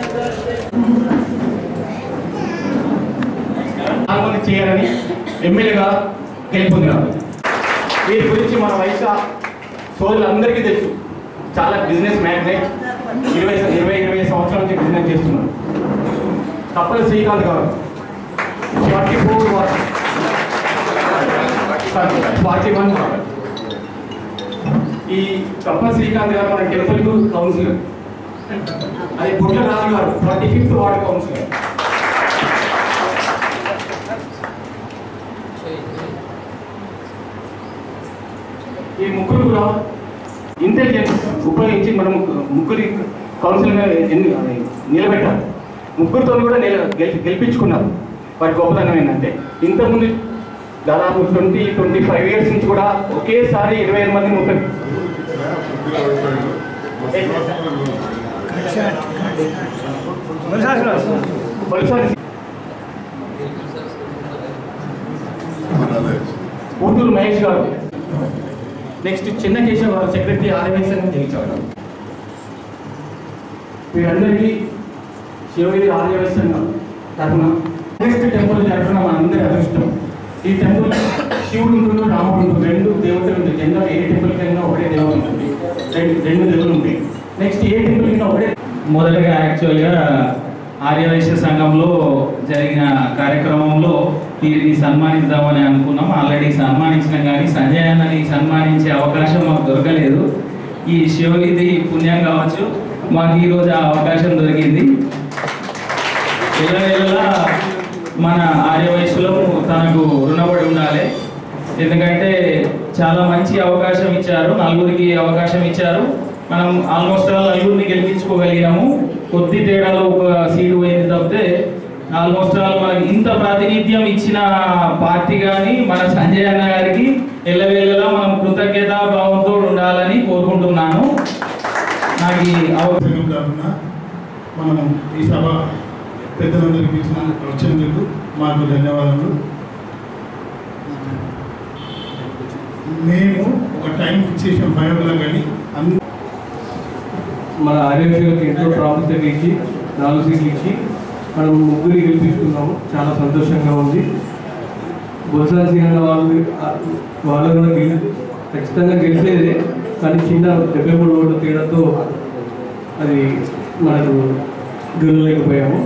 నాలుగు చేయాలని ఎమ్మెల్యేగా గెలుపొందినారు వీరి గురించి మన వయసు సోదరులందరికీ తెలుసు చాలా బిజినెస్ మ్యాగ్నెట్ ఇరవై ఇరవై ఇరవై సంవత్సరాల నుంచి బిజినెస్ చేస్తున్నారు కప్పల శ్రీకాంత్ గారు ఫార్టీ ఫోర్ ఫార్టీ వన్ ఈ కప్పల శ్రీకాంత్ గారు మన టెంపుల్కు కౌన్సిలర్ అది పుట్ల రాజు గారు ఫార్టీ ఫిఫ్త్ వార్డ్ కౌన్సిలర్ ఈ ముగ్గురు కూడా ఇంటెలిజెన్స్ ఉపయోగించి మనం ముగ్గురి కౌన్సిల్గా ఎన్ని అది నిలబెట్టారు ముగ్గురితో కూడా నిల గెలి- గెలిపించుకున్నారు వాటి గొప్పతనం ఏంటంటే ఇంతకుముందు దాదాపు ట్వంటీ ట్వంటీ ఫైవ్ ఇయర్స్ నుంచి కూడా ఒకేసారి ఇరవై ఐదు మంది ముప్పై ఒకసారి ఊటూరు మహేష్ గారు నెక్స్ట్ చిన్న కేశవ్ గారు సెక్రటరీ ఆర్ఎంఎస్ అని గెలిచారు వీరందరికీ శివగిరి ఆర్యవైస్ తరఫున నెక్స్ట్ టెంపుల్ జరపడం మనందరి అదృష్టం ఈ టెంపుల్ శివుడు ఉంటుంది రాముడు ఉంటుంది రెండు దేవతలు ఉంటాయి జనరల్ ఏ టెంపుల్ కైనా ఒకటే దేవత ఉంటుంది రెండు రెండు దేవులు ఉంటాయి నెక్స్ట్ ఏ టెంపుల్ కైనా ఒకటే మొదటగా యాక్చువల్గా ఆర్యవైశ్య సంఘంలో జరిగిన కార్యక్రమంలో వీరిని సన్మానిద్దామని అనుకున్నాం ఆల్రెడీ సన్మానించినాం కానీ సంజయ్ అన్నని సన్మానించే అవకాశం మాకు దొరకలేదు ఈ శివగిరి పుణ్యం కావచ్చు మాకు ఈరోజు ఆ అవకాశం దొరికింది ఎల్లవేళలా మన ఆర్యవయస్సులో తనకు రుణపడి ఉండాలి ఎందుకంటే చాలా మంచి అవకాశం ఇచ్చారు నలుగురికి అవకాశం ఇచ్చారు మనం ఆల్మోస్ట్ ఆల్ నలుగురిని గెలిపించుకోగలిగినాము కొద్ది తేడాలో ఒక సీటు పోయింది తప్పితే ఆల్మోస్ట్ ఆల్ మనకి ఇంత ప్రాతినిధ్యం ఇచ్చిన పార్టీ కానీ మన సంజయ్ అన్న గారికి ఎల్లవేళలా మనం కృతజ్ఞతా భావంతో ఉండాలని కోరుకుంటున్నాను నాకు ఈ అవకాశం సంఘం తరఫున మనం ఈ సభ పెద్దలందరికీ ఇచ్చిన వచ్చినందుకు మాకు ధన్యవాదాలు మేము ఒక టైం ఫిక్స్ చేసాం ఫైవ్ ఓ క్లాక్ అని అందరూ మన ఆర్యవైశ్యులకు ఎంతో ప్రాముఖ్యత ఇచ్చి నాలుగు సీట్లు ఇచ్చి మనం ముగ్గురి గెలిపించుకున్నాము చాలా సంతోషంగా ఉంది బొత్స సింగ్ వాళ్ళు వాళ్ళు కూడా గెలి ఖచ్చితంగా గెలిచేదే కానీ చిన్న డెబ్బై మూడు ఓట్ల తేడాతో అది మనకు గెలవలేకపోయాము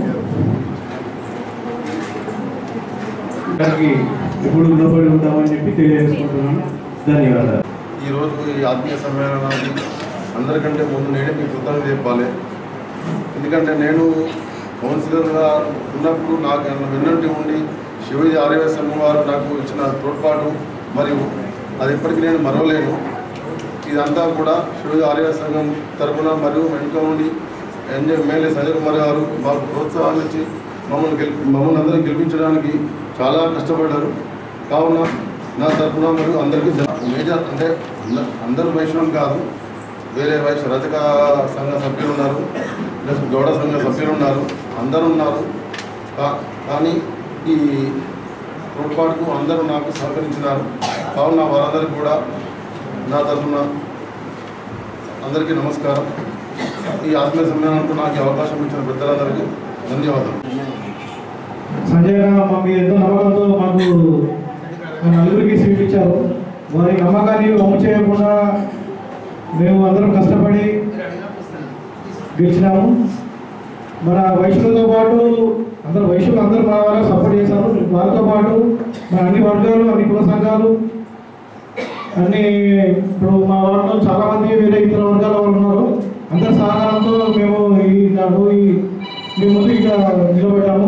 దానికి ఎప్పుడు రుణపడి ఉంటామని చెప్పి తెలియజేసుకుంటున్నాను ధన్యవాదాలు ఈరోజు ఈ ఆత్మీయ సమ్మేళనానికి అందరికంటే ముందు నేనే మీకు కృతజ్ఞత చెప్పాలి ఎందుకంటే నేను కౌన్సిలర్గా ఉన్నప్పుడు నాకు నన్ను వెన్నంటి ఉండి శివజీ ఆర్యవ సంఘం వారు నాకు ఇచ్చిన తోడ్పాటు మరియు అది ఎప్పటికీ నేను మరవలేను ఇదంతా కూడా శివజీ ఆర్యవ సంఘం తరఫున మరియు వెనుక ఉండి ఎన్జే ఎమ్మెల్యే సంజయ్ కుమార్ గారు మాకు ప్రోత్సాహాన్ని ఇచ్చి మమ్మల్ని గెలి మమ్మల్ని అందరూ గెలిపించడానికి చాలా కష్టపడ్డారు కావున నా తరఫున మరియు అందరికీ ధన్య- మేజర్ అంటే అంద- అందరూ వైష్ణవం కాదు వేరే వైశ్య రజక సంఘ సభ్యులు ఉన్నారు ప్లస్ గౌడ సంఘ సభ్యులు ఉన్నారు అందరూ ఉన్నారు కా- కానీ ఈ తోడ్పాటుకు అందరూ నాకు సహకరించినారు కావున వారందరికీ కూడా నా తరఫున అందరికీ నమస్కారం ఈ ఆత్మీయ సమ్మేళనానికి నాకు ఈ అవకాశం ఇచ్చిన పెద్దలందరికీ ధన్యవాదాలు సంజయ్ గారు మా మీద ఎంతో నమ్మకంతో మాకు మా నలుగురికి సీట్ ఇచ్చారు వారి నమ్మకాన్ని వమ్ము చేయకుండా మేము అందరం కష్టపడి గెలిచినాము మన వైశ్యులతో పాటు అందరు వైశ్యులు అందరూ మన వాళ్ళకి సపోర్ట్ చేశారు వారితో పాటు మన అన్ని వర్గాలు అన్ని కుల సంఘాలు అన్ని ఇప్పుడు మా వాళ్ళు చాలా మంది వేరే ఇతర వర్గాల వాళ్ళు ఉన్నారు అందరి సహకారంతో మేము ఈ నాడు ఈ మీ ముందు ఇక్కడ నిలబెట్టాము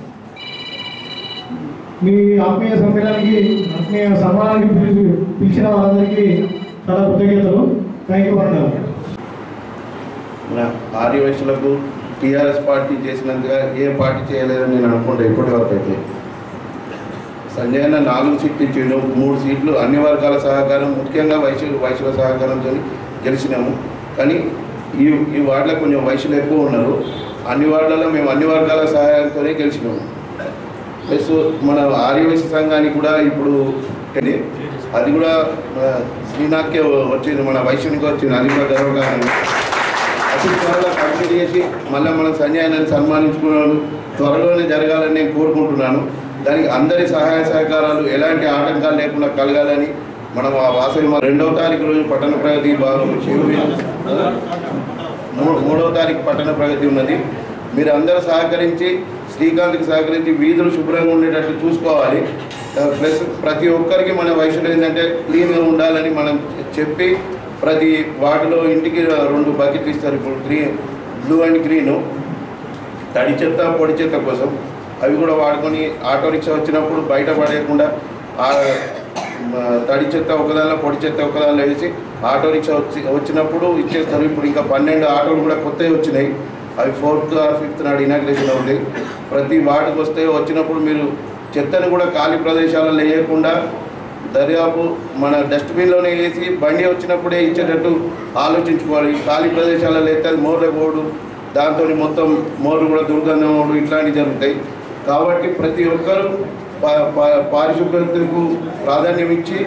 మీ ఆత్మీయ సమ్మేళనానికి ఆత్మీయ సన్మానానికి పిలిచి పిలిచిన వాళ్ళందరికీ చాలా కృతజ్ఞతలు థ్యాంక్ యూ అంటారు మన ఆర్యవైశ్యులకు టీఆర్ఎస్ పార్టీ చేసినంతగా ఏ పార్టీ చేయలేదని నేను అనుకుంటా ఇప్పటి వరకు అయితే సంజయ్ అన్న నాలుగు సీట్లు ఇచ్చిండు మూడు సీట్లు అన్ని వర్గాల సహకారం ముఖ్యంగా వైశ్య వైశ్యుల సహకారంతో గెలిచినాము కానీ ఈ ఈ వార్డులో కొంచెం వయసులు ఎక్కువ ఉన్నారు అన్ని వార్డులలో మేము అన్ని వర్గాల సహాయంతోనే గెలిచినాము ప్లస్ మన ఆర్యవైశ్య సంఘానికి కూడా ఇప్పుడు ఇది, అది కూడా ఆ, శ్రీనాథ్కే వచ్చింది మన వైశ్యునికి వచ్చింది అది కూడా గర్వకారణం అతి త్వరగా కంప్లీట్ చేసి మళ్ళీ మన సంజయాన్ని సన్మానించుకున్నాను త్వరలోనే జరగాలని నేను కోరుకుంటున్నాను దానికి అందరి సహాయ సహకారాలు ఎలాంటి ఆటంకాలు లేకుండా కలగాలని మనం ఆ వాసవి మా- రెండవ తారీఖు రోజు పట్టణ ప్రగతి భాగం శివుడి మూ- మూడవ తారీఖు పట్టణ ప్రగతి ఉన్నది మీరు అందరూ సహకరించి శ్రీకాంత్కి సహకరించి వీధులు శుభ్రంగా ఉండేటట్టు చూసుకోవాలి ఆ, ప్లస్ ప్రతి ఒక్కరికి మన వయసులో ఏంటంటే క్లీన్గా ఉండాలని మనం చెప్పి ప్రతి వాటిలో ఇంటికి రెండు బకెట్లు ఇస్తారు ఇప్పుడు గ్రీన్ బ్లూ అండ్ గ్రీను తడి చెత్త పొడి చెత్త కోసం అవి కూడా వాడుకొని ఆటో రిక్షా వచ్చినప్పుడు బయట పడేయకుండా ఆ మ, తడి చెత్త ఒకదానిలో పొడి చెత్త ఒకదానిలో వేసి ఆటో రిక్షా వచ్చి వచ్చినప్పుడు ఇచ్చేస్తారు ఇప్పుడు ఇంకా పన్నెండు ఆటోలు కూడా కొత్తవి వచ్చినాయి అవి ఫోర్త్ ఆర్ ఫిఫ్త్ నాడు ఇనాగ్రేషన్ అవుతాయి ప్రతి వార్డుకి వస్తే వచ్చినప్పుడు మీరు చెత్తను కూడా ఖాళీ ప్రదేశాలలో వేయకుండా దర్యాపు మన డస్ట్బిన్లోనే వేసి బండి వచ్చినప్పుడే ఇచ్చేటట్టు ఆలోచించుకోవాలి ఖాళీ ప్రదేశాలలో అయితే అది మోర్ల పోడు దాంతో మొత్తం మోర్లు కూడా దుర్గంధం పోవడం ఇట్లాంటివి జరుగుతాయి కాబట్టి ప్రతి ఒక్కరూ పా- పా- పారిశుభ్రతకు ప్రాధాన్యం ఇచ్చి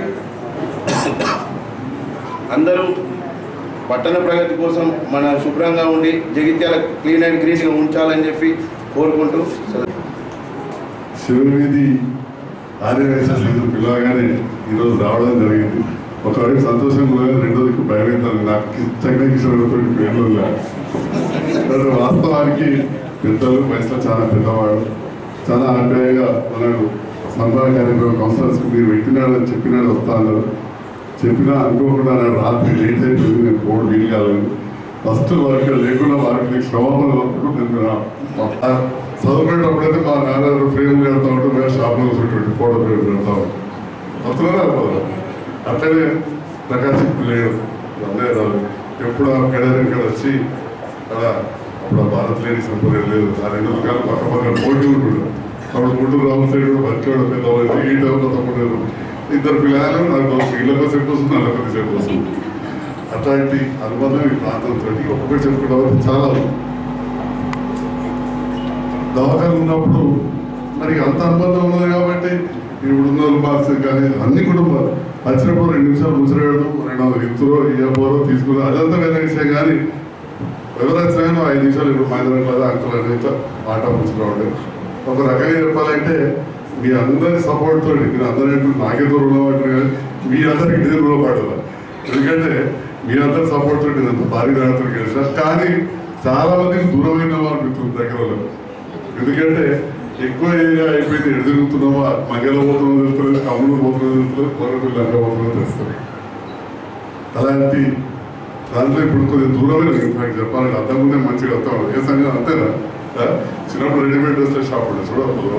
అందరూ పట్టణ ప్రగతి కోసం మన శుభ్రంగా ఉండి జగిత్యాల క్లీన్ అండ్ గ్రీన్గా ఉంచాలని చెప్పి కోరుకుంటూ సెలవు. శివనిధి ఆర్యవేశ సంఘం పిలవగానే ఈరోజు రావడం జరిగింది ఒకవైపు సంతోషంగా ఉన్నది రెండోదికి భయమవుతాను నాకు చక్కగా కిషోర్తో పేర్లు కానీ వాస్తవానికి పెద్దలు వయసులో చాలా పెద్దవాడు చాలా ఆప్యాయంగా మనకు సంబర కార్యక్రమం కౌన్సిలర్స్కి మీరు పెట్టినాడని చెప్పినాడు వస్తాను చెప్పినా అనుకోకుండా నాడు రాత్రి లేట్ అయిపోయింది నేను పోవడం వీలు కాలేదు ఫస్ట్ వర్క్ లేకుండా వారికి క్షమాపణ నేను ఆ చదువుకునేటప్పుడైతే మా నాన్న ఫ్రేమ్ కడతా ఉంటే మేము షాప్లో చూసేటువంటి ఫోటో ఫ్రేమ్ కడతా ఉంటాం వస్తున్నారా పోదా అట్లనే ప్రకాశ్ లేడు అన్నయ్య రాదు ఎప్పుడు ఆ కెడర్ ఇక్కడ వచ్చి అక్కడ అప్పుడు ఆ భారత్ లేడీ సంపద లేదు ఆ రెండు రకాల పక్క పక్కన పోటీ ఉంటుంది అప్పుడు గుంటూరు రామ సైడ్ కూడా బతికాడు పెద్దవాళ్ళు ఈ టైంలో తప్పలేదు ఇద్దరు పిల్లలు నాకు వీళ్ళకి సేపు వస్తుంది వాళ్ళకి సేపు వస్తుంది అట్లాంటి అనుబంధం ఈ ప్రాంతంతో ఒక్కొక్కటి చెప్పుకోవడం చాలా ఉంది. దవాఖాన ఉన్నప్పుడు మరి అంత అనుబంధం ఉన్నది కాబట్టి ఇప్పుడు ఉన్న బాక్స్ కానీ అన్ని కుటుంబాలు వచ్చినప్పుడు రెండు నిమిషాలు ముసిరేయడం రెండు వందలు ఇస్తురో ఇవ్వబోరో తీసుకురో అదంతా వేరే విషయం కానీ ఎవరు వచ్చినా కానీ ఐదు నిమిషాలు ఇప్పుడు మహిళల కదా అంకుల్ అనేది మాట ముసుకురావడం ఒక రకంగా చెప్పాలంటే మీ అందరి సపోర్ట్ తోటి మీరు అందరూ నాకే దూరం ఉన్నవాడు కానీ మీ అందరికి నేను రుణపడాలి ఎందుకంటే మీ అందరి సపోర్ట్ తోటి నేను అంత భారీ రాత్రికి గెలిచా కానీ చాలా మందికి దూరమైన వాళ్ళు మిత్రులు దగ్గర వాళ్ళు. ఎందుకంటే ఎక్కువ ఏరియా అయిపోయింది ఎడు తిరుగుతున్నామో మంగళ పోతున్నామో తెలుస్తుంది కమ్ముడు పోతున్నామో తెలుస్తుంది కొరకు లంక పోతున్నామో తెలుస్తుంది అలాంటి దాంట్లో ఇప్పుడు కొద్దిగా దూరమే ఇన్ఫాక్ట్ చెప్పాలంటే అంతకుముందే మంచిగా వస్తాం ఏ సంఘం అంతేనా ఆ? చిన్నప్పుడు రెడీమేడ్ డ్రెస్లో షాప్ ఉండే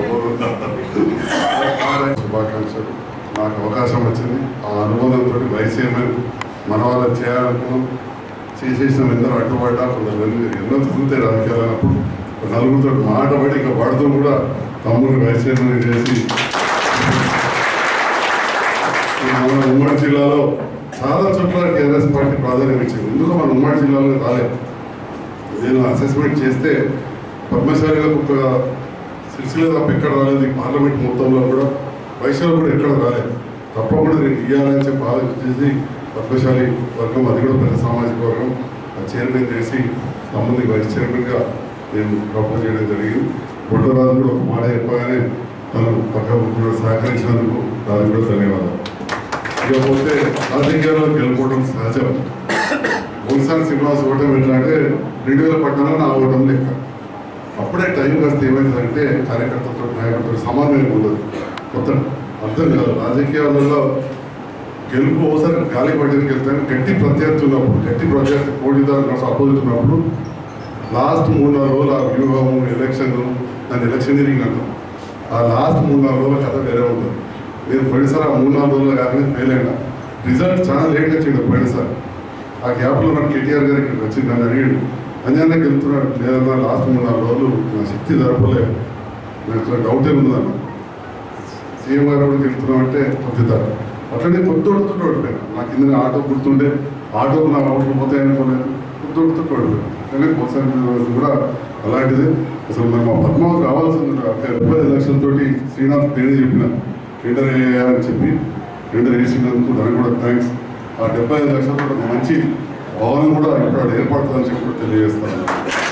చూడ శుభాకాంక్షలు నాకు అవకాశం వచ్చింది ఆ అనుబంధంతో వైస్ చైర్మన్ మన వాళ్ళని చేయాలనుకున్నాం చేసేసిన ఎందరో అడ్డుపడ్డా కొందరు ఎన్నో తిరుగుతాయి రాజకీయాలు అన్నప్పుడు ఒక నలుగురితో మాట పడి ఇంకా వాడితో కూడా తమ్ముడిని వైస్ చైర్మన్ చేసి ఈ మన ఉమ్మడి జిల్లాలో చాలా చోట్ల టీఆర్ఎస్ పార్టీ ప్రాధాన్యం ఇచ్చింది ఎందుకు మన ఉమ్మడి జిల్లాలో రాలేదు నేను అసెస్మెంట్ చేస్తే పద్మశాలిలకు ఒక సిరిసిల్ల తప్ప ఎక్కడ రాలేదు ఈ పార్లమెంట్ మొత్తంలో కూడా వైశాలు కూడా ఎక్కడ రాలేదు తప్పకుండా నేను ఇవ్వాలని చెప్పి ఆలోచించేసి పద్మశాలి వర్గం అది కూడా పెద్ద సామాజిక వర్గం ఆ చైర్మన్ చేసి తమ్ముని వైస్ చైర్మన్గా నేను ప్రపోజ్ చేయడం జరిగింది బొడ్డరాజు కూడా ఒక మాట చెప్పగానే తను పక్క కూడా సహకరించినందుకు దానికి కూడా ధన్యవాదాలు ఇకపోతే రాజకీయాల్లో గెలుపుకోవడం సహజం మున్సాన్ శ్రీనివాస్ ఓటమి ఎట్లా అంటే రెండు వేల పట్టణంలో నా ఓటమి లెక్క అప్పుడే టైం కాస్త ఏమైందంటే కార్యకర్తలతో నాయకులతో సమన్వయం ఉండదు కొత్త అర్థం కాదు రాజకీయాలలో గెలుపు ఒకసారి గాలి పట్టడానికి వెళ్తాను గట్టి ప్రత్యర్థి ఉన్నప్పుడు గట్టి ప్రత్యర్థి పోటీదారు అపోజిట్ ఉన్నప్పుడు లాస్ట్ మూడు నాలుగు రోజులు ఆ వ్యూహము ఎలక్షన్ దాని ఎలక్షనీరింగ్ అంటాం ఆ లాస్ట్ మూడు నాలుగు రోజుల కథ వేరే ఉంటుంది నేను పోయినసారి ఆ మూడు నాలుగు రోజులు కానీ ఫెయిల్ అయినా రిజల్ట్ చాలా లేట్గా వచ్చింది పోయినసారి ఆ గ్యాప్లో నాకు కేటీఆర్ గారు ఇక్కడికి వచ్చి నన్ను అడిగాడు అంజానికి వెళ్తున్నాడు లేదన్నా లాస్ట్ మూడు నాలుగు రోజులు నా శక్తి జరపలేదు నాకు డౌట్ ఏముందన్న సీఎం గారు కూడా వెళ్తున్నాం అంటే పంపుతారు అట్లనే కొత్త ఉడుతుంటే ఓడిపోయాను నా కింద ఆటో గుర్తుండే ఆటోకు నా ఓట్లు పోతాయి అనుకోలేదు కొత్త ఉడుతుంటే ఓడిపోయాను కానీ కొత్త కూడా అలాంటిది అసలు మరి మా పద్మావతి రావాల్సింది డెబ్బై ఐదు లక్షలతోటి శ్రీనాథ్ పేరు చెప్పిన టెండర్ వేయాలని చెప్పి టెండర్ వేసినందుకు దానికి కూడా థ్యాంక్స్ ఆ డెబ్బై ఐదు లక్షలతో ఒక మంచి భవనం కూడా ఇక్కడ ఏర్పడుతుందని చెప్పి కూడా తెలియజేస్తాను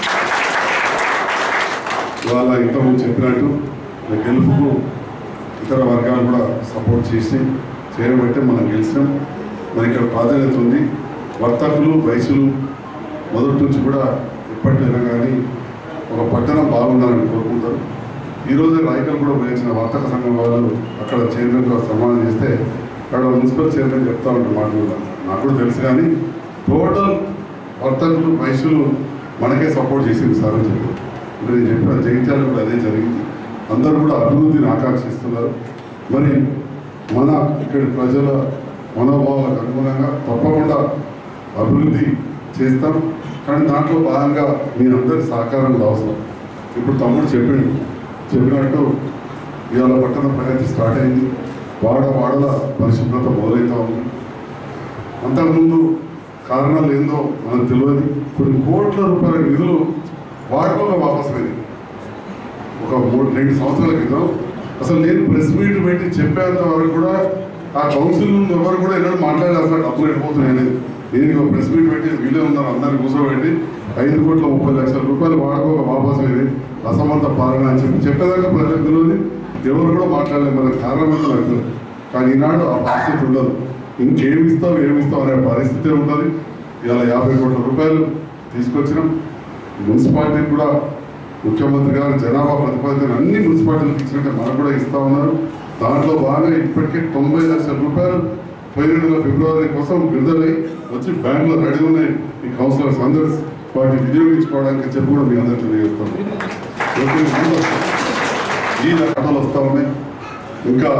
ఇవాళ ఇంతకుముందు చెప్పినట్టు ఈ గెలుపుకు ఇతర వర్గాలు కూడా సపోర్ట్ చేసి చేయబట్టే మనం గెలిచినాం మరి ఇక్కడ ప్రాధాన్యత ఉంది వర్తకులు వయసులు మొదటి నుంచి కూడా ఎప్పటికైనా కానీ ఒక పట్టణం బాగుండాలని కోరుకుంటారు ఈరోజు రాయకల్ కూడా ఉపయోగించిన వర్తక సంఘం వాళ్ళు అక్కడ చైర్మన్ కూడా సన్మానం చేస్తే అక్కడ మున్సిపల్ చైర్మన్ చెప్తా ఉంటారు మాటలు నాకు కూడా తెలుసు కానీ టోటల్ వర్తకులు వయసులు మనకే సపోర్ట్ చేసింది సార్ అని చెప్పి ఇప్పుడు నేను చెప్పిన జగిత్యాలు కూడా అదే జరిగింది అందరూ కూడా అభివృద్ధిని ఆకాంక్షిస్తున్నారు మరి మన ఇక్కడి ప్రజల మనోభావాలకు అనుగుణంగా తప్పకుండా అభివృద్ధి చేస్తాం కానీ దాంట్లో భాగంగా మీ అందరి సహకారం కూడా అవసరం ఇప్పుడు తమ్ముడు చెప్పిండు చెప్పినట్టు ఇవాళ పట్టణ ప్రగతి స్టార్ట్ అయింది వాడ వాడల పరిశుభ్రత మొదలవుతా ఉంది అంతకుముందు కారణాలు ఏందో మనకు తెలియదు కొన్ని కోట్ల రూపాయల నిధులు వాడుకోక వాపస్ పోయింది ఒక మూడు రెండు సంవత్సరాల క్రితం అసలు నేను ప్రెస్ మీట్ పెట్టి చెప్పేంత వరకు కూడా ఆ కౌన్సిల్ ఎవరు కూడా ఎన్నడూ మాట్లాడాల్సిన డబ్బులు వెళ్ళిపోతున్నాయని నేను ఒక ప్రెస్ మీట్ పెట్టి వీళ్ళే ఉన్నారు అందరిని కూర్చోబెట్టి ఐదు కోట్ల ముప్పై లక్షల రూపాయలు వాడుకోక వాపస్ అయింది అసమర్థ పాలన అని చెప్పి చెప్పేదాకా ప్రజలకు తెలియదు ఎవరు కూడా మాట్లాడలేదు మనకు కారణం ఏంటో నాకు తెలియదు. కానీ ఈనాడు ఆ పరిస్థితి ఉండదు ఇంకేమి ఇస్తావు ఏమి ఇస్తావు అనే పరిస్థితి ఉంటుంది ఇవాళ యాభై కోట్ల రూపాయలు తీసుకొచ్చినాం మున్సిపాలిటీకి కూడా ముఖ్యమంత్రి గారు జనాభా ప్రతిపాదన అన్ని మున్సిపాలిటీలకు ఇచ్చినట్టే మనకు కూడా ఇస్తా ఉన్నారు దాంట్లో బాగా ఇప్పటికే తొంభై లక్షల రూపాయలు పోయిన నెల ఫిబ్రవరి కోసం విడుదలై వచ్చి బ్యాంకులో రెడీ ఉన్నాయి ఈ కౌన్సిలర్స్ అందరూ వాటిని వినియోగించుకోవడానికి చెప్పి కూడా మీ అందరికీ తెలియజేస్తాను ఓకే, అందరూ. ఈ ఆటోలు వస్తూ ఉన్నాయి ఇంకా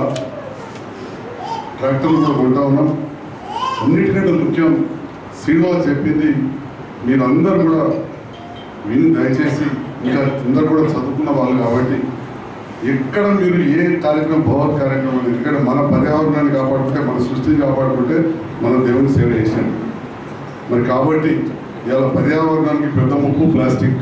ట్రాక్టర్లు కూడా కొంటా ఉన్నాం అన్నిటికంటే ముఖ్యం శ్రీనివాస్ చెప్పింది మీరందరూ కూడా విని దయచేసి ఇంకా అందరు కూడా చదువుకున్న వాళ్ళు కాబట్టి ఎక్కడ మీరు ఏ కార్యక్రమం భగవత్ కార్యక్రమం ఎందుకంటే మన పర్యావరణాన్ని కాపాడుకుంటే మన సృష్టిని కాపాడుకుంటే మన దేవుని సేవ చేసాం మరి కాబట్టి ఇవాళ పర్యావరణానికి పెద్ద ముప్పు ప్లాస్టిక్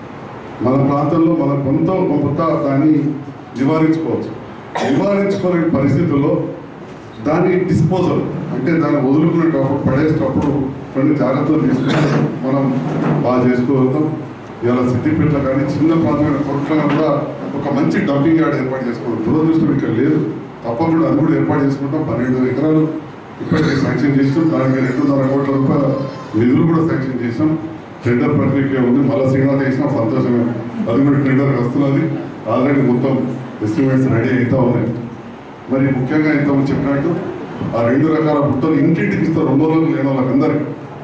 మన ప్రాంతంలో మన కొంత కొంత దాన్ని నివారించుకోవచ్చు నివారించుకోలేని పరిస్థితుల్లో దాని డిస్పోజల్ అంటే దాన్ని వదులుకునేటప్పుడు పడేసేటప్పుడు కొన్ని జాగ్రత్తలు తీసుకుని మనం బాగా చేసుకోగలుగుతాం ఇవాళ సిద్దిపేట కానీ చిన్న ప్రాంతమైన కొరట్లలో కూడా ఒక మంచి డంపింగ్ యార్డ్ ఏర్పాటు చేసుకోవడం దురదృష్టం ఇక్కడ లేదు తప్పకుండా అది కూడా ఏర్పాటు చేసుకుంటాం పన్నెండు ఎకరాలు ఇప్పటికే శాంక్షన్ చేసాం దానికి రెండున్నర కోట్ల రూపాయల నిధులు కూడా శాంక్షన్ చేసాం టెండర్ ప్రక్రియ ఉంది మళ్ళీ శ్రీనాథ్ చేసినాం సంతోషమే అది కూడా టెండర్ వస్తున్నది ఆల్రెడీ మొత్తం ఎస్టిమేట్స్ రెడీ అవుతా ఉన్నాయి మరి ముఖ్యంగా ఇంతకుముందు చెప్పినట్టు ఆ రెండు రకాల బుట్టలు ఇంటింటికి ఇస్తారు రెండు రోజులు లేని వాళ్ళకి అందరికి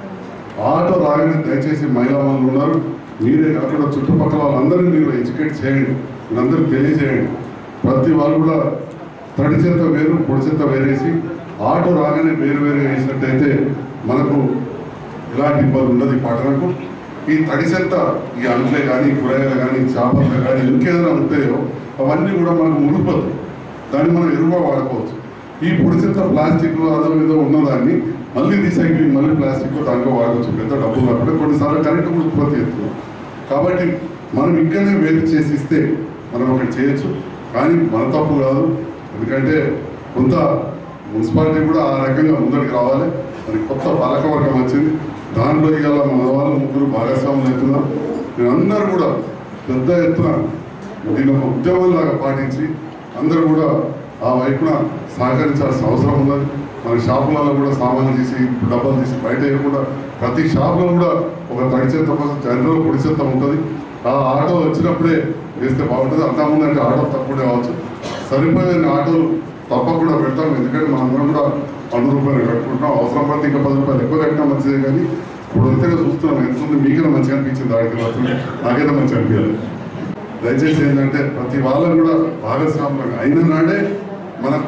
ఆటో రాగానే దయచేసి మహిళా వాళ్ళు ఉన్నారు మీరే అక్కడ చుట్టుపక్కల వాళ్ళందరినీ మీరు ఎడ్యుకేట్ చేయండి మీరందరికీ తెలియజేయండి ప్రతి వాళ్ళు కూడా తడి చెత్త వేరు పొడి చెత్త వేరేసి ఆటో రాగానే వేరు వేరు వేసినట్టయితే మనకు ఎలాంటి ఇబ్బంది ఉండదు ఈ పట్టణకు ఈ తడి చెత్త ఈ అంట్లే కానీ కూరగాయలు కానీ చేపలు కానీ ఇంకేదైనా ఉంటాయో అవన్నీ కూడా మనకు మునిగిపోతాయి దాన్ని మనం ఎరువుగా వాడుకోవచ్చు ఈ పొడి చెత్త ప్లాస్టిక్ అదో ఏదో ఉన్నదాన్ని మళ్ళీ రీసైక్లింగ్ మళ్ళీ ప్లాస్టిక్ దాంట్లో వాడుకోవచ్చు పెద్ద డబ్బులు కాకుండా కొన్నిసార్లు కరెంట్ కూడా ఉత్పత్తి చేస్తున్నాం కాబట్టి మనం ఇక్కడనే వేరు చేసి ఇస్తే మనం ఒకటి చేయొచ్చు కానీ మన తప్పు కాదు ఎందుకంటే కొంత మున్సిపాలిటీ కూడా ఆ రకంగా ముందరికి రావాలి మరి కొత్త పాలకవర్గం వచ్చింది దాంట్లో ఇవాళ మన వాళ్ళు ముగ్గురు భాగస్వాములు అవుతున్నారు మీరందరూ కూడా పెద్ద ఎత్తున దీని ఒక ఉద్యమంలాగా పాటించి అందరూ కూడా ఆ వైపున సహకరించాల్సిన అవసరం ఉన్నది మన షాపులలో కూడా సామాన్లు తీసి డబ్బాలు తీసి బయట వేయకుండా ప్రతి షాపులో కూడా ఒక తడి చెత్త కోసం జనరల్ పొడి చెత్త ఉంటుంది ఆ ఆటో వచ్చినప్పుడే వేస్తే బాగుంటుంది అంతకుముందు అంటే ఆటో తక్కువే కావచ్చు సరిపోయిన ఆటోలు తప్పకుండా పెడతాం ఎందుకంటే మనందరం కూడా వంద రూపాయలు కట్టుకుంటున్నాం అవసరం పడితే ఇంకా పది రూపాయలు ఎక్కువ కట్టినా మంచిదే కానీ ఇప్పుడు అంతగా చూస్తున్నాం ఎంత ఉంది మీకైనా మంచిగా అనిపించింది ఆడికి వస్తుంది నాకైతే మంచిగా అనిపించాలి దయచేసి ఏంటంటే ప్రతి వాళ్ళని కూడా భాగస్వాములు అయిన నాడే మనకు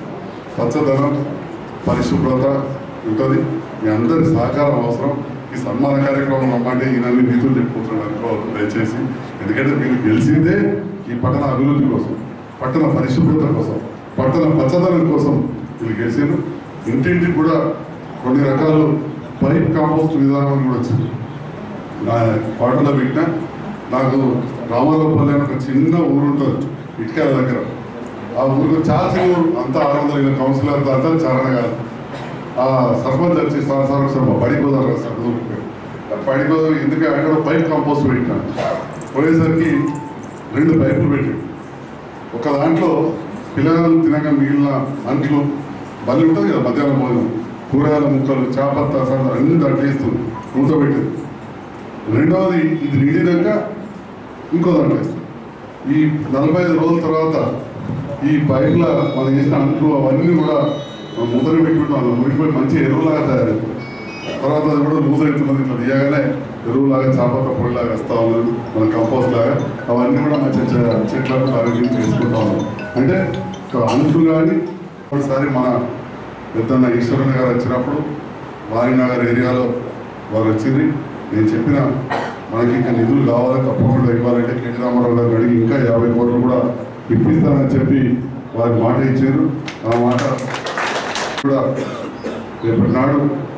పచ్చదనం పరిశుభ్రత ఉంటుంది మీ అందరి సహకారం అవసరం ఈ సన్మాన కార్యక్రమం రమ్మంటే ఈయనన్ని నిధులు చెప్పుకుంటున్నాను అనుకోవద్దు దయచేసి ఎందుకంటే మీరు గెలిచిందే ఈ పట్టణ అభివృద్ధి కోసం పట్టణ పరిశుభ్రత కోసం పట్టణ పచ్చదనం కోసం వీళ్ళు గెలిచారు ఇంటింటికి కూడా కొన్ని రకాలు పైప్ కాంపోస్ట్ విధానం కూడా వచ్చింది నా పాటలో పెట్టిన నాకు రామారావుపల్లి అని ఒక చిన్న ఊరు ఉంటుంది ఇటుకాల దగ్గర ఆ ఊరు చాల్సిన ఊరు అంతా ఆరు వందల ఇళ్ళ కౌన్సిలర్ అంతా చారణ కాదు ఆ సర్పంచ్ వచ్చి సార్ సార్ సార్ మా బడి కుదరదు సార్ ఊరికి బడి కుదరదు ఎందుకంటే అక్కడ పైప్ కంపోస్ట్ పెట్టినాను పోయేసరికి రెండు పైపులు పెట్టాడు ఒక దాంట్లో పిల్లలు తినగా మిగిలిన అంట్లు బల్లి ఉంటుంది కదా మధ్యాహ్నం భోజనం కూరగాయల ముక్కలు చేపత్త సార్ అన్ని దాంట్లో వేస్తుంది మూత పెట్టింది రెండవది ఇది నిండినాక ఇంకో దాంట్లో వేస్తుంది ఈ నలభై ఐదు రోజుల తర్వాత ఈ పైపుల మనం చేసిన అంట్లు అవన్నీ కూడా ముద్ర పెట్టుకుంటాం ముడిపోయి మంచి ఎరువులాగా తయారవుతుంది తర్వాత అది కూడా లూజ్ అవుతున్నది ఇట్లా తీయగానే ఎరువులాగా చేపత పొడిలాగా వస్తూ ఉన్నది మన కంపోస్ట్ లాగా అవన్నీ కూడా మంచి చె- చెట్లకు ఆరోగ్యం చేసుకుంటా ఉన్నాం అంటే అంట్లు కానీ ఒకసారి మన పెద్దన్న ఈశ్వరన్ గారు వచ్చినప్పుడు వారినగర్ ఏరియాలో వారు వచ్చింది నేను చెప్పిన మనకి ఇంకా నిధులు కావాలి తప్పకుండా ఇవ్వాలంటే కేటీ రామారావు గారు అడిగి ఇంకా యాభై కోట్లు కూడా ఇప్పిస్తానని చెప్పి వారి మాట ఇచ్చారు ఆ మాట కూడా రేపటి నాడు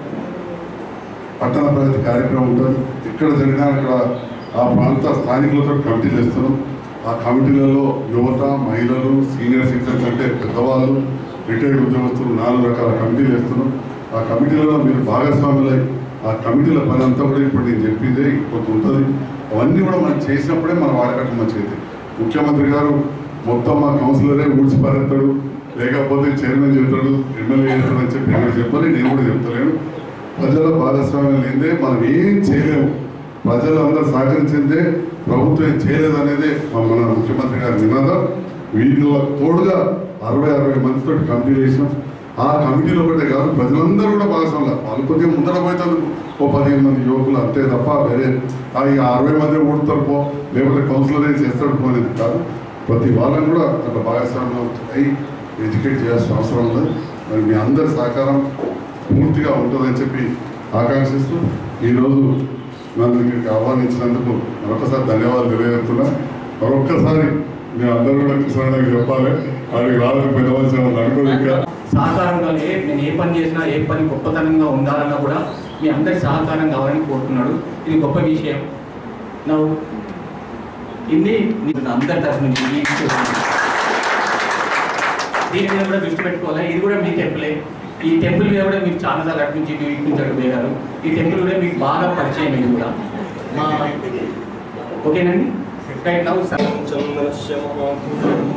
పట్టణ ప్రగతి కార్యక్రమం ఉంటుంది ఎక్కడ జరిగినా అక్కడ ఆ ప్రాంత స్థానికులతో కమిటీలు వేస్తున్నాం ఆ కమిటీలలో యువత మహిళలు సీనియర్ సిటిజన్స్ అంటే పెద్దవాళ్ళు రిటైర్డ్ ఉద్యోగస్తులు నాలుగు రకాల కమిటీలు వేస్తున్నాం ఆ కమిటీలలో మీరు భాగస్వాములై ఆ కమిటీల పని అంతా కూడా ఇప్పుడు నేను చెప్పిందే ఇంకొక ఉంటుంది అవన్నీ కూడా మనం చేసినప్పుడే మన వాడకట్టు మంచిది ముఖ్యమంత్రి గారు మొత్తం మా కౌన్సిలరే ఊడ్చి పారేస్తాడు లేకపోతే చైర్మన్ చెప్తాడు ఎమ్మెల్యే చేస్తాడు అని చెప్పి నేను చెప్పని నేను కూడా చెప్తలేను ప్రజల భాగస్వామ్యం లేదే మనం ఏం చేయలేము ప్రజలు అందరూ సహకరించిందే ప్రభుత్వం ఏం చేయలేదు అనేది మన ముఖ్యమంత్రి గారి నినాదం వీళ్ళు తోడుగా అరవై అరవై మందితో కమిటీ చేసినాం ఆ కమిటీలో ఒకటే కాదు ప్రజలందరూ కూడా భాగస్వామ్యం వాళ్ళు కొద్దిగా ముందర పోతారు ఓ పదిహేను మంది యువకులు అంతే తప్ప వేరే ఆ ఇక అరవై మంది ఓడుతారు పో లేకపోతే కౌన్సిలర్ ఏం చేస్తాడు పో అనేది కాదు ప్రతి వాళ్ళని కూడా అట్లా భాగస్వామ్యం అయి ఎడ్యుకేట్ చేయాల్సిన అవసరం ఉంది మరి మీ అందరి సహకారం పూర్తిగా ఉంటుందని చెప్పి ఆకాంక్షిస్తూ ఈరోజు నన్ను ఇక్కడికి ఆహ్వానించినందుకు మరొకసారి ధన్యవాదాలు తెలియజేస్తున్నా మరొక్కసారి మీ అందరూ కూడా కృష్ణానికి చెప్పాలి వాడికి రాదని పెద్ద మనిషి అని అనుకోదు ఇంకా సహకారంగానే నేను ఏ పని చేసినా ఏ పని గొప్పతనంగా ఉండాలన్నా కూడా మీ అందరి సహకారం కావాలని కోరుతున్నాడు ఇది గొప్ప విషయం నా ఇది నేను అందరి తరఫు నుంచి ఈ దీని మీద కూడా దృష్టి పెట్టుకోవాలి ఇది కూడా మీ టెంపులే ఈ టెంపుల్ మీద కూడా మీరు చాలా సార్లు అటు నుంచి ఇటు ఇటు నుంచి అటు పోయారు ఈ టెంపుల్ కూడా మీకు బాగా పరిచయం ఇది కూడా మా ఓకేనండి రైట్ నౌ సార్ చంద్రస్య మహాభూతం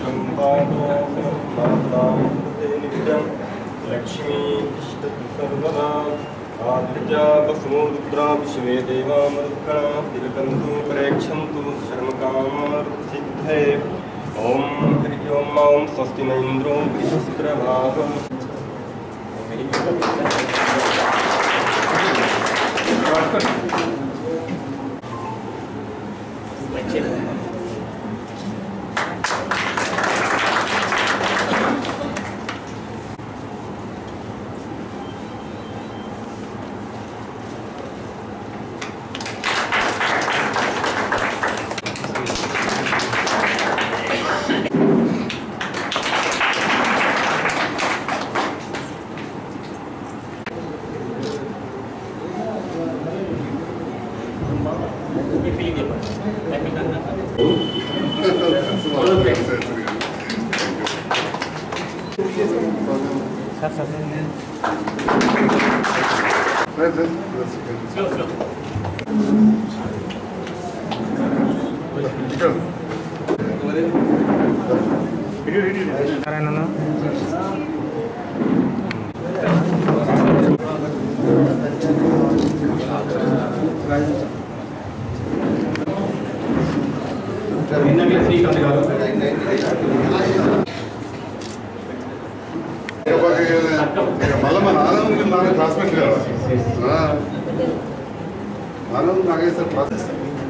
సంపాదోతే నిత్యం లక్ష్మీ సర్వదా ఆదిత్యాపసముద్రా విశ్వే దేవామరుద్గణా తిలకంతు ప్రేక్షంతు ధర్మకామసిద్ధే ఓం హరి ఓం ఓం స్వస్తి న ఇంద్రో బృహస్ప్రవాహ ఇందాక శ్రీకాంత్ గారు మళ్ళీ మన ఆనంద్ నాన్న క్లాస్మేట్ కదా ఆనంద్ నాగేశ్వర్ క్లాస్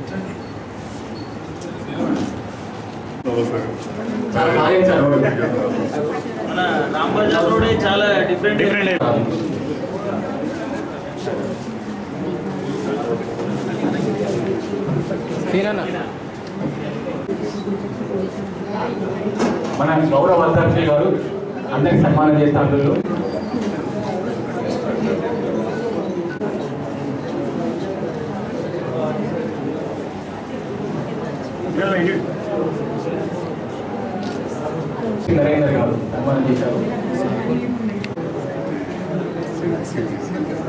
నమస్తే చాలా బాగా సార్ మన రాంబజార్ రోడ్ చాలా డిఫరెంట్ డిఫరెంట్ మన గౌరవ అధ్యక్షులు గారు అందరికి సన్మానం చేస్తా అందులో నరేందర్ గారు సన్మానం చేశారు ఎస్ఎల్జీ